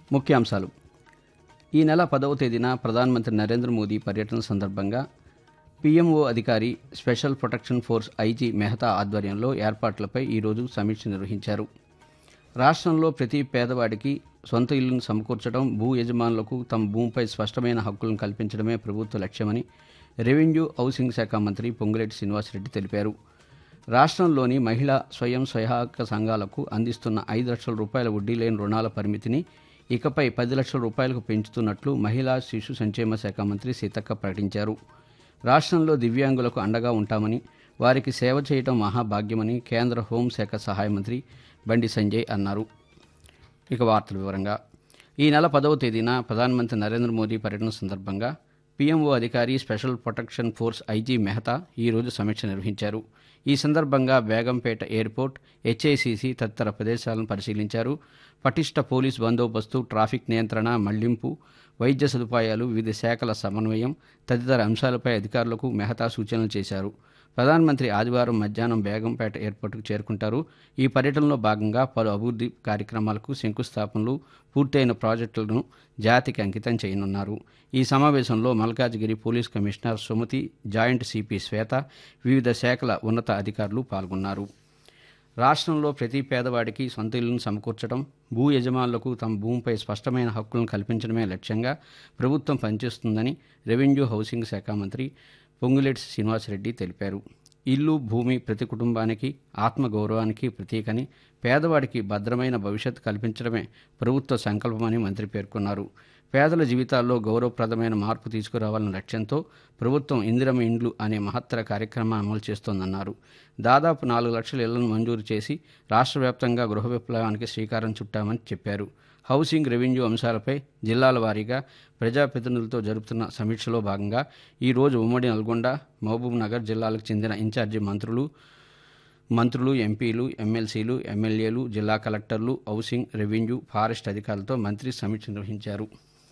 ముఖ్యాంశాలు ఈ నెల పదవ తేదీన ప్రధానమంత్రి నరేంద్ర మోదీ పర్యటన సందర్భంగా పీఎంఓ అధికారి special protection force IG Mehta ఆధ్వర్యంలో ఏర్పాట్లపై ఈరోజు సమీక్ష నిర్వహించారు రాష్ట్రంలో ప్రతి పేదవాడికి సొంత ఇల్లును సమకూర్చడం భూ యజమానులకు తమ భూమిపై స్పష్టమైన హక్కులను కల్పించడమే ప్రభుత్వ లక్ష్యమని రెవెన్యూ హౌసింగ్ శాఖ మంత్రి పొంగులేటి శ్రీనివాసరెడ్డి తెలిపారు రాష్ట్రంలోని మహిళా స్వయం సహాయక సంఘాలకు అందిస్తున్న ఐదు లక్షల రూపాయల వడ్డీ లేని రుణాల పరిమితిని ఇకపై పది లక్షల రూపాయలకు పెంచుతున్నట్లు మహిళా శిశు సంక్షేమ శాఖ మంత్రి సీతక్క ప్రకటించారు రాష్ట్రంలో దివ్యాంగులకు అండగా ఉంటామని వారికి సేవ చేయటం మహాభాగ్యమని కేంద్ర హోంశాఖ సహాయ మంత్రి బండి సంజయ్ అన్నారు ఇక వార్తల వివరంగా ఈ నెల పదవ తేదీన ప్రధానమంత్రి నరేంద్ర మోదీ పర్యటన సందర్భంగా పీఎంఓ అధికారి special protection force IG Mehta ఈరోజు సమీక్ష నిర్వహించారు ఈ సందర్భంగా బేగంపేట ఎయిర్పోర్ట్ హెచ్ఐసిసి తదితర ప్రదేశాలను పరిశీలించారు పటిష్ట పోలీస్ బందోబస్తు ట్రాఫిక్ నియంత్రణ మళ్లింపు వైద్య సదుపాయాలు వివిధ శాఖల సమన్వయం తదితర అంశాలపై అధికారులకు మెహతా సూచనలు చేశారు ప్రధానమంత్రి ఆదివారం మధ్యాహ్నం బేగంపేట ఎయిర్పోర్టుకు చేరుకుంటారు ఈ పర్యటనలో భాగంగా పలు అభివృద్ధి కార్యక్రమాలకు శంకుస్థాపనలు పూర్తయిన ప్రాజెక్టులను జాతికి అంకితం చేయనున్నారు ఈ సమావేశంలో Malkajgiri police commissioner Sumathi joint CP Shweta వివిధ శాఖల ఉన్నత అధికారులు పాల్గొన్నారు రాష్ట్రంలో ప్రతి పేదవాడికి సొంత ఇల్లును సమకూర్చడం భూ యజమానులకు తమ భూమిపై స్పష్టమైన హక్కులను కల్పించడమే లక్ష్యంగా ప్రభుత్వం పనిచేస్తుందని రెవెన్యూ హౌసింగ్ శాఖ మంత్రి పొంగులేటి శ్రీనివాసరెడ్డి తెలిపారు ఇల్లు భూమి ప్రతి కుటుంబానికి ఆత్మగౌరవానికి ప్రతీకని పేదవాడికి భద్రమైన భవిష్యత్తు కల్పించడమే ప్రభుత్వ సంకల్పమని మంత్రి పేర్కొన్నారు పేదల జీవితాల్లో గౌరవప్రదమైన మార్పు తీసుకురావాలన్న లక్ష్యంతో ప్రభుత్వం ఇందిరమ ఇండ్లు అనే మహత్తర కార్యక్రమాన్ని అమలు చేస్తోందన్నారు దాదాపు నాలుగు లక్షల ఇళ్లను మంజూరు చేసి రాష్ట్ర వ్యాప్తంగా గృహ విప్లవానికి శ్రీకారం చుట్టామని చెప్పారు హౌసింగ్ రెవెన్యూ అంశాలపై జిల్లాల వారీగా ప్రజాప్రతినిధులతో జరుపుతున్న సమీక్షలో భాగంగా ఈ రోజు ఉమ్మడి నల్గొండ మహబూబ్ నగర్ జిల్లాలకు చెందిన ఇన్ఛార్జి మంత్రులు మంత్రులు ఎంపీలు ఎమ్మెల్సీలు ఎమ్మెల్యేలు జిల్లా కలెక్టర్లు హౌసింగ్ రెవెన్యూ ఫారెస్ట్ అధికారులతో మంత్రి సమీక్ష నిర్వహించారు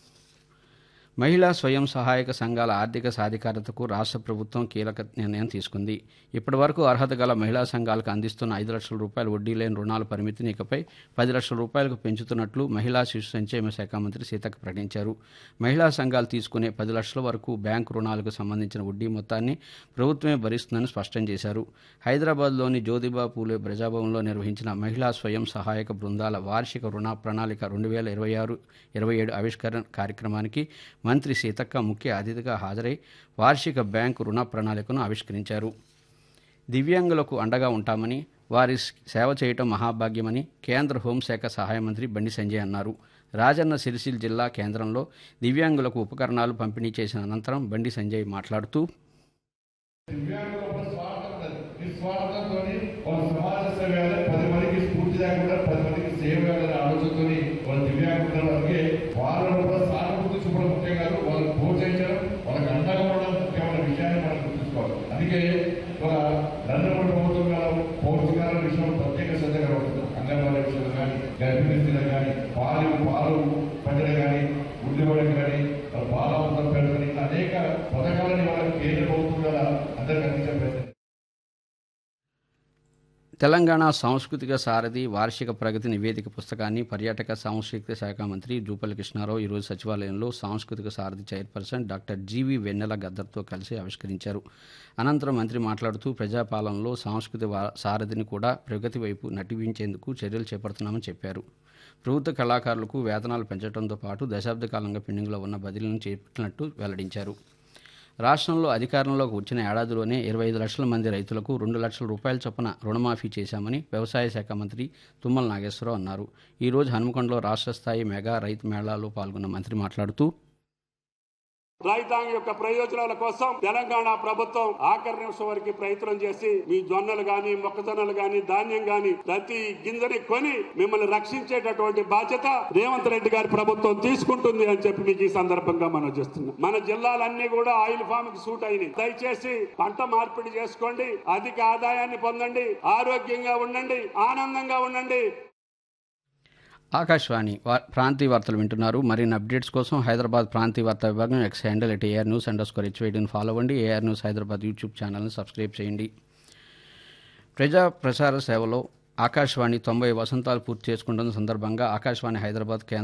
మహిళా స్వయం సహాయక సంఘాల ఆర్థిక సాధికారతకు రాష్ట్ర ప్రభుత్వం కీలక నిర్ణయం తీసుకుంది ఇప్పటివరకు అర్హత గల మహిళా సంఘాలకు అందిస్తున్న ఐదు లక్షల రూపాయల వడ్డీ లేని రుణాల పరిమితిని ఇకపై పది లక్షల రూపాయలకు పెంచుతున్నట్లు మహిళా శిశు సంక్షేమ శాఖ మంత్రి సీతక్క ప్రకటించారు మహిళా సంఘాలు తీసుకునే పది లక్షల వరకు బ్యాంకు రుణాలకు సంబంధించిన వడ్డీ మొత్తాన్ని ప్రభుత్వమే భరిస్తుందని స్పష్టం చేశారు హైదరాబాద్లోని జ్యోతిబా పూలే ప్రజాభవన్లో నిర్వహించిన మహిళా స్వయం సహాయక బృందాల వార్షిక రుణ ప్రణాళిక రెండు వేల ఇరవై ఆరు ఇరవై ఏడు ఆవిష్కరణ కార్యక్రమానికి మంత్రి సీతక్క ముఖ్య అతిథిగా హాజరై వార్షిక బ్యాంకు రుణ ప్రణాళికను ఆవిష్కరించారు దివ్యాంగులకు అండగా ఉంటామని వారి సేవ చేయటం మహాభాగ్యమని కేంద్ర హోంశాఖ సహాయ మంత్రి బండి సంజయ్ అన్నారు రాజన్న సిరిసిల్ జిల్లా కేంద్రంలో దివ్యాంగులకు ఉపకరణాలు పంపిణీ చేసిన అనంతరం బండి సంజయ్ మాట్లాడుతూ దివ్యాంగుల స్వార్థం ఉండదు. నిస్వార్థంతో వాళ్ళ సమాజ సేవ చేయాలి పది మందికి స్ఫూర్తిగా కూడా పది మందికి సేవ చేయాలనే ఆలోచనతో వాళ్ళ దివ్యాంగుల వరకే వాళ్ళను కూడా సానుభూతి చూపడం ముఖ్యం కాదు వాళ్ళని ప్రోత్సహించడం వాళ్ళకి అండగా ఉండడం ముఖ్యమైన విషయాన్ని మనం గుర్తుంచుకోవాలి అందుకే ఒక నరేంద్ర మోడీ ప్రభుత్వం గారు పౌష్టికాల విషయంలో ప్రత్యేక శ్రద్ధ కనబడుతుంది అంగన్వాడీ విషయంలో కానీ గర్భిణీ స్త్రీలకు కానీ పాలు పాలు పంటలు కానీ ఉద్యోగులకు కానీ వాళ్ళ బాలామృతం పెడతారు ఇట్లా అనేక పథకాలని వాళ్ళ కేంద్ర ప్రభుత్వం ద్వారా అందరికీ అందించే ప్రయత్నం తెలంగాణ సాంస్కృతిక సారథి వార్షిక ప్రగతి నివేదిక పుస్తకాన్ని పర్యాటక సాంస్కృతిక శాఖ మంత్రి జూపల్లి కృష్ణారావు ఈరోజు సచివాలయంలో సాంస్కృతిక సారథి చైర్పర్సన్ డాక్టర్ జీవి వెన్నెల గద్దర్తో కలిసి ఆవిష్కరించారు అనంతరం మంత్రి మాట్లాడుతూ ప్రజాపాలనలో సాంస్కృతిక వా- సారథిని కూడా ప్రగతి వైపు నటించేందుకు చర్యలు చేపడుతున్నామని చెప్పారు ప్రభుత్వ కళాకారులకు వేతనాలు పెంచడంతో పాటు దశాబ్ద కాలంగా పెండింగ్లో ఉన్న బదిలీలను చేపట్టినట్టు వెల్లడించారు రాష్ట్రంలో అధికారంలోకి వచ్చిన ఏడాదిలోనే ఇరవై ఐదు లక్షల మంది రైతులకు రెండు లక్షల రూపాయల చొప్పున రుణమాఫీ చేశామని వ్యవసాయ శాఖ మంత్రి తుమ్మల నాగేశ్వరరావు అన్నారు ఈ రోజు హనుమకొండలో రాష్ట్ర స్థాయి మెగా రైతు మేళాలో పాల్గొన్న మంత్రి మాట్లాడుతూ రైతాంగం యొక్క ప్రయోజనాల కోసం తెలంగాణ ప్రభుత్వం ఆఖరి నిమిషం వరకు ప్రయత్నం చేసి మీ జొన్నలు గాని మొక్కజొన్నలు గాని ధాన్యం గాని ప్రతి గింజని కొని మిమ్మల్ని రక్షించేటటువంటి బాధ్యత రేవంత్ రెడ్డి గారి ప్రభుత్వం తీసుకుంటుంది అని చెప్పి మీకు ఈ సందర్భంగా మనం చేస్తున్నాం మన జిల్లాలన్నీ కూడా ఆయిల్ ఫామ్ కి సూట్ అయినాయి దయచేసి పంట మార్పిడి చేసుకోండి అధిక ఆదాయాన్ని పొందండి ఆరోగ్యంగా ఉండండి ఆనందంగా ఉండండి ఆకాశవాణి వా- ప్రాంతీయ వార్తలు వింటున్నారు మరిన్ని అప్డేట్స్ కోసం హైదరాబాద్ ప్రాంతీయ వార్తా విభాగం X handle at AR news underscore స్కోర్ హెచ్వైడీని ఫాలో అవ్వండి ఏఆర్ న్యూస్ హైదరాబాద్ యూట్యూబ్ ఛానల్ని సబ్స్క్రైబ్ చేయండి ప్రజా ప్రసార సేవలో ఆకాశవాణి తొంభై వసంతాలు పూర్తి చేసుకుంటున్న సందర్భంగా ఆకాశవాణి హైదరాబాద్ కేంద్ర